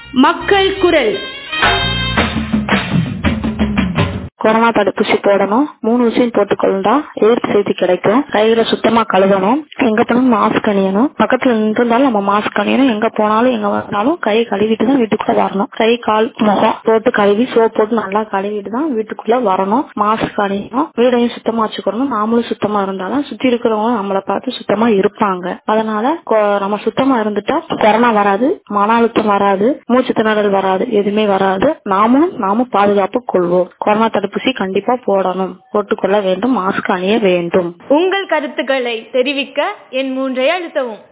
மக்கள் குரல் கொரோனா தடுப்பூசி போடணும் மூணு ஊசியும் போட்டுக்கொண்டா எதிர்ப்பு சக்தி கிடைக்கும் கைகளை சுத்தமா கழுவணும் எங்க போனாலும் மாஸ்க் அணியணும் பக்கத்துல நின்றுந்தாலும் நம்ம மாஸ்க் அணியணும் எங்க போனாலும் எங்க வந்தாலும் கை கழுவிட்டு தான் வீட்டுக்குள்ள வரணும் கை கால் முகம் போட்டு கழுவி சோப் போட்டு நல்லா கழுவிட்டு தான் வீட்டுக்குள்ள வரணும் மாஸ்க் அணியணும் வீடையும் சுத்தமா வச்சுக்கணும் நாமளும் சுத்தமா இருந்தாலும் சுத்தி இருக்கிறவங்க நம்மளை பார்த்து சுத்தமா இருப்பாங்க அதனால கொ- நம்ம சுத்தமா இருந்துட்டா கொரோனா வராது மன அழுத்தம் வராது மூச்சு திணறல் வராது எதுவுமே வராது நாமளும் நாமும் பாதுகாப்பு கொள்வோம் கொரோனா தடுப்பூசி கண்டிப்பா போடணும் போட்டுக்கொள்ள வேண்டும் மாஸ்க் அணிய வேண்டும் உங்கள் கருத்துக்களை தெரிவிக்க என் மூன்றை அழுத்தவும்